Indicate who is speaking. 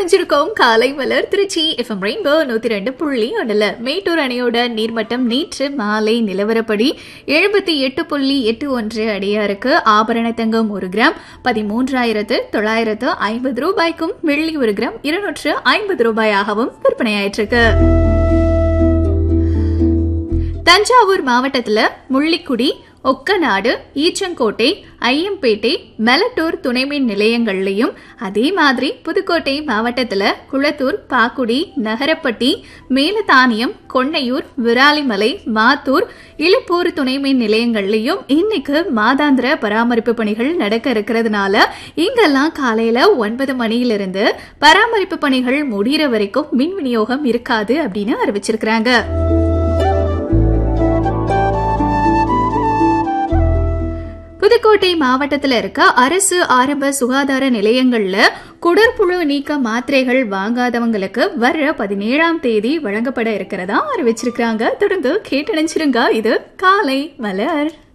Speaker 1: இணைஞ்சிருக்கோம் காலை மலர் Trichy FM rainbow நூத்தி ரெண்டு புள்ளி ஒண்ணுல மேட்டூர் அணையோட நீர்மட்டம் நேற்று மாலை நிலவரப்படி எழுபத்தி எட்டு புள்ளி எட்டு ஒன்று அடியா இருக்கு ஆபரண தங்கம் ஒரு கிராம் பதிமூன்றாயிரத்து தொள்ளாயிரத்து ஐம்பது ரூபாய்க்கும் வெள்ளி ஒரு கிராம் இருநூற்று ஐம்பது ரூபாயாகவும் விற்பனையாயிட்டிருக்கு தஞ்சாவூர் மாவட்டத்துல முள்ளிக்குடி ஒக்கநாடு ஈச்சங்கோட்டை ஐயம்பேட்டை மெலட்டூர் துணைமின் நிலையங்கள்லயும் அதே மாதிரி புதுக்கோட்டை மாவட்டத்துல குளத்தூர் பாக்குடி நகரப்பட்டி மேலதானியம் கொன்னையூர் விராலிமலை மாத்தூர் இழுப்பூர் துணைமின் நிலையங்கள்லயும் இன்னைக்கு மாதாந்திர பராமரிப்பு பணிகள் நடக்க இருக்கிறதுனால இங்கெல்லாம் காலையில ஒன்பது மணியிலிருந்து பராமரிப்பு பணிகள் முடிகிற வரைக்கும் மின் விநியோகம் இருக்காது அப்படின்னு அறிவிச்சிருக்கிறாங்க புதுக்கோட்டை மாவட்டத்தில் இருக்க அரசு ஆரம்ப சுகாதார நிலையங்கள்ல குடற்புழு நீக்க மாத்திரைகள் வாங்காதவங்களுக்கு வர்ற பதினேழாம் தேதி வழங்கப்பட இருக்கிறதா அறிவிச்சிருக்காங்க தொடர்ந்து கேட்டணிச்சிருங்க இது காலை மலர்